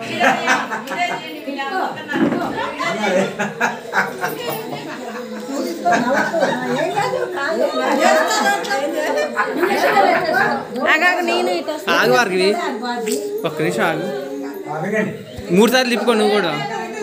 ఆగు వారికి ఒక్క నిమిషం ఆగు మూడు సార్లు తిప్పుకో నువ్వు కూడా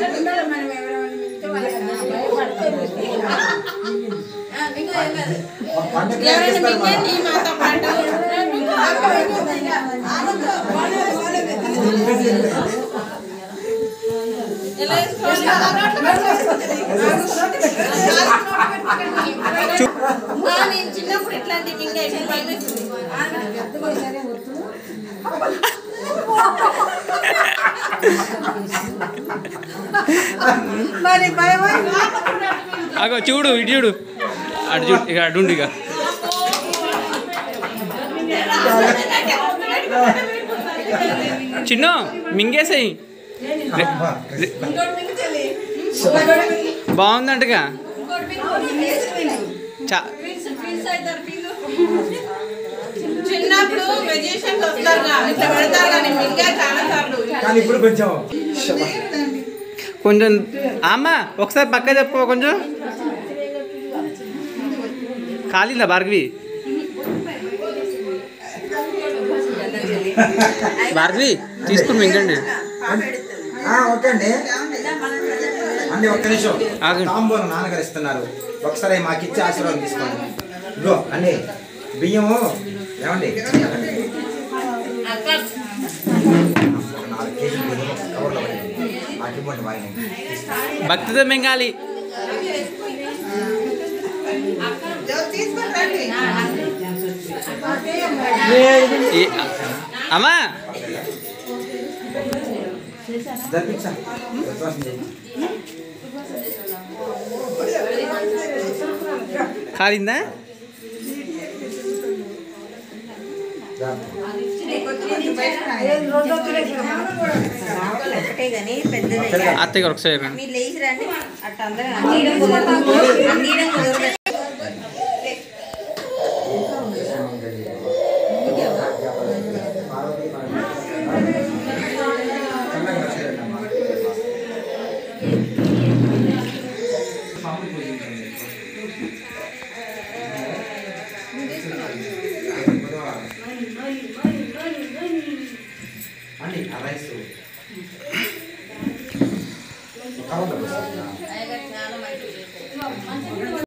నేను చిన్నప్పుడు ఇట్లాంటి మింగే భయం వేస్తుంది. మరి భయం ఆగో చూడు ఇటు చూడు అటు చూడు ఇక అటు ఉండు ఇక చిన్న మింగేసాయి బాగుందంటగా చా చిన్నప్పుడు మెజిషియన్స్ వస్తారు ఇట్లా పెడతారు కానీ మింగా చాలా సార్లు కానీ ఇప్పుడు కొంచెం కొంచెం అమ్మ ఒకసారి పక్క చెప్పు కొంచెం కాలిందా భార్గవి భార్గవి తీసుకుని మింగండి ఆ, ఓకే అండి అండి ఒక్క నిమిషం ఆగండి. తాంబూలం నాన్నగారు ఇస్తున్నారు ఒకసారి మాకు ఇచ్చి ఆశీర్వాదం తీసుకోండి ఇగో అండి బియ్యము ఏమండి ఒక నాలుగు కేజీలు బియ్యం కవర్లో పడింది మాకు ఇవ్వండి వారిని భక్తితో మింగాలి ఏ- అమ్మా జరిపించా విశ్వాసం చేయి. కాలిందా ఒకటే కానీ పెద్దది అత్తయ్య గారు ఒకసారి రండి. మీరు లేచి రండి అట్ట అందరూ అంగీయడం కుదరదు అంగీయడం కుదరదు అండి ఆ రైస్